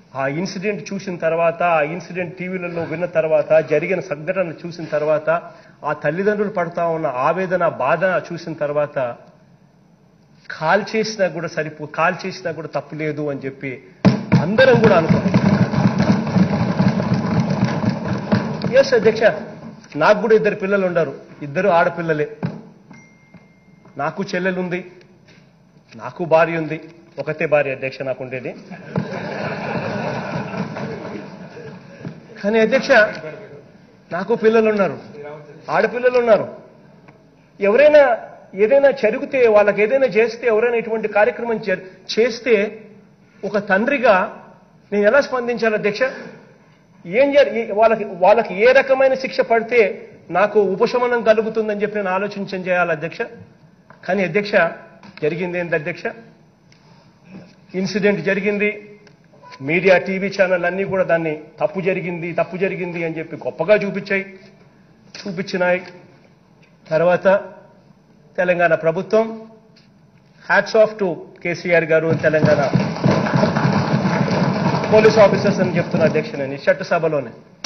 ఆ ఇన్సిడెంట్ చూసిన తర్వాత ఆ ఇన్సిడెంట్ టీవీలలో విన్న తర్వాత జరిగిన సంఘటన చూసిన తర్వాత ఆ తల్లిదండ్రులు పడతా ఉన్న ఆవేదన బాధ చూసిన తర్వాత కాల్ చేసినా కూడా సరిపో కాల్ చేసినా కూడా తప్పు లేదు అని చెప్పి అందరం కూడా అనుకున్నాం ఎస్ అధ్యక్ష నాకు కూడా ఇద్దరు పిల్లలు ఉన్నారు ఇద్దరు ఆడపిల్లలే నాకు చెల్లెలుంది నాకు భార్య ఉంది ఒకతే భార్య అధ్యక్ష నాకు ఉండేది కానీ అధ్యక్ష నాకు పిల్లలు ఉన్నారు ఆడపిల్లలు ఉన్నారు ఎవరైనా ఏదైనా జరిగితే వాళ్ళకి ఏదైనా చేస్తే ఎవరైనా ఇటువంటి కార్యక్రమం చే- చేస్తే ఒక తండ్రిగా నేను ఎలా స్పందించాలి అధ్యక్ష ఏం జరి ఈ- వాళ్ళకి వాళ్ళకి ఏ రకమైన శిక్ష పడితే నాకు ఉపశమనం కలుగుతుందని చెప్పి నేను ఆలోచించం చేయాలి అధ్యక్ష కానీ అధ్యక్ష జరిగింది ఏంటి అధ్యక్ష ఇన్సిడెంట్ జరిగింది మీడియా టీవీ ఛానల్ అన్నీ కూడా దాన్ని తప్పు జరిగింది తప్పు జరిగింది అని చెప్పి గొప్పగా చూపించాయి చూపించినాయి తర్వాత తెలంగాణ ప్రభుత్వం హ్యాట్స్ ఆఫ్ టు కేసీఆర్ గారు తెలంగాణ పోలీస్ ఆఫీసర్స్ అని చెప్తున్న అధ్యక్ష నేను ఈ చట్టసభలోనే